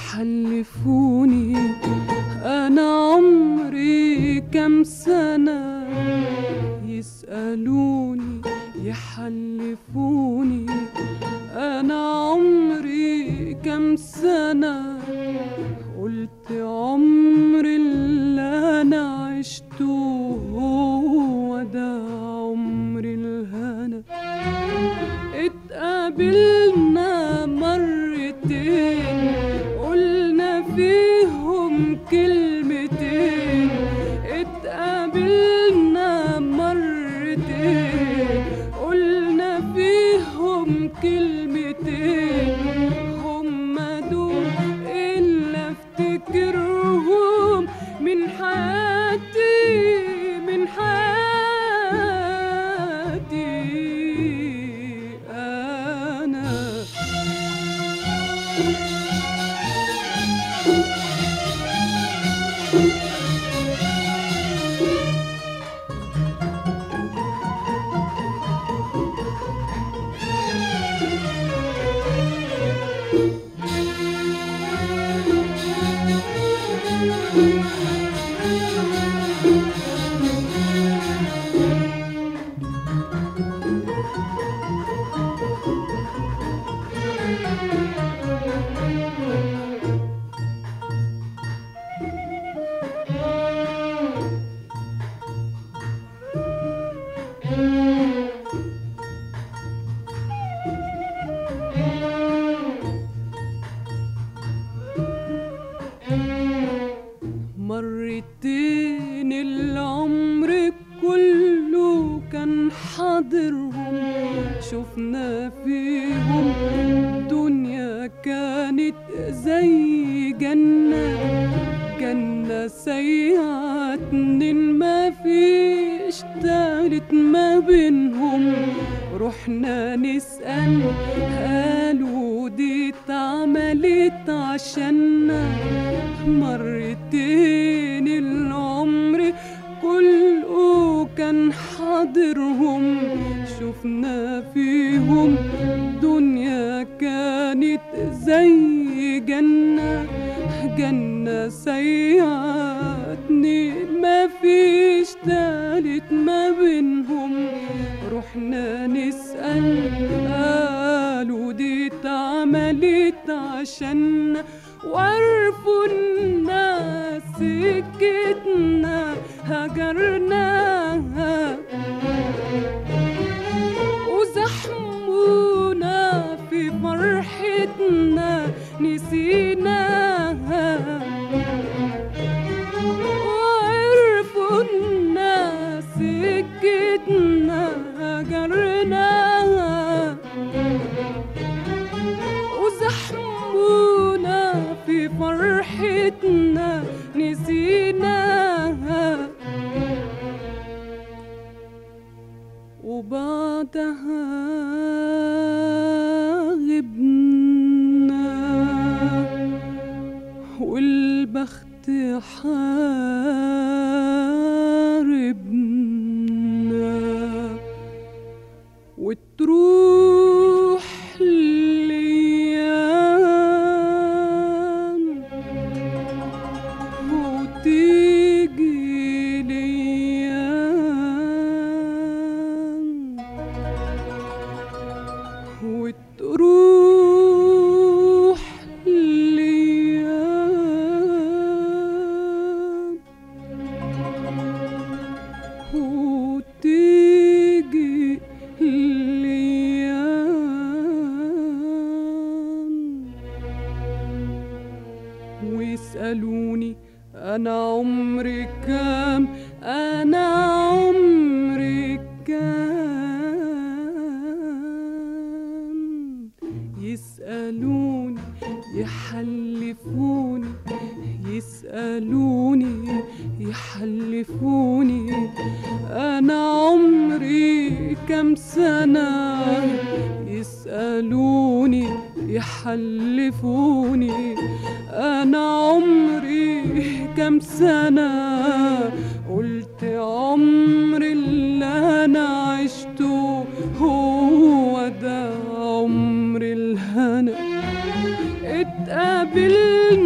يحلفوني أنا عمري كم سنة يسألوني يحلفوني أنا عمري كم سنة قلت عمري اللي أنا عشته هو ده عمري الهنا اتقابلنا مرتين قلنا فيهم كلمتين اتقابلنا مرتين قلنا فيهم كلمتين هما دول اللي افتكرهم من حياتي من حياتي انا مرتين العمر كله كان حاضرهم شفنا فيهم دنيا كانت زي جنة جنة سيئة اتنين ما فيش تالت ما بينهم رحنا نسأل قالوا دي اتعملت عشاننا مرتين العمر كله كان حاضرهم شفنا فيهم دنيا كانت زي جنة جنة سيئة اتنين ما فيش تالت ما بينهم رحنا نسأل قالوا دي اتعملت عشان وعرفوا الناس سكتنا هجرناها وزحمونا في فرحتنا نسيناها وعرفوا الناس سكتنا هجرناها وزحمونا في فرحتنا نسيناها وبعدها غبنا والبخت حاربنا وتروح الايام وتيجي الايام وتروح الايام وتيجي الايام ويسألوني أنا عمري كام أنا عمري كام يسألوني يحلفوني يسألوني يحلفوني أنا عمري كم سنة يسألوني يحلفوني أنا عمري كم سنة قلت عمري اللي أنا عشته هو ده عمر الهنا اتقابلنا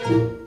الهوى